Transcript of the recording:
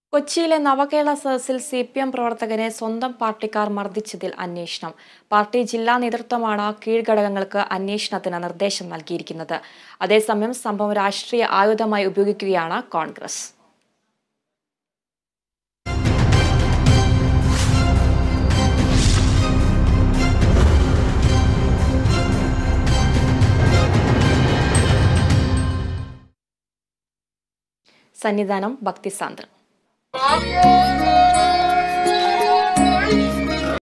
കൊച്ചിയിലെ നവകേരള സദസ്സിൽ C P M പ്രവർത്തകനെ സ്വന്തം പാർട്ടിക്കാർ മർദ്ദിച്ചതിൽ അന്വേഷണം പാർട്ടി ജില്ലാ നേതൃത്വമാണ് കീഴ്ഘടകങ്ങൾക്ക് അന്വേഷണത്തിന് നിർദ്ദേശം നൽകിയിരിക്കുന്നത് അതേസമയം സംഭവം രാഷ്ട്രീയ ആയുധമായി ഉപയോഗിക്കുകയാണ് കോൺഗ്രസ് സന്നിധാനം ഭക്തിസാന്ദ്രം സ്വാമിയേ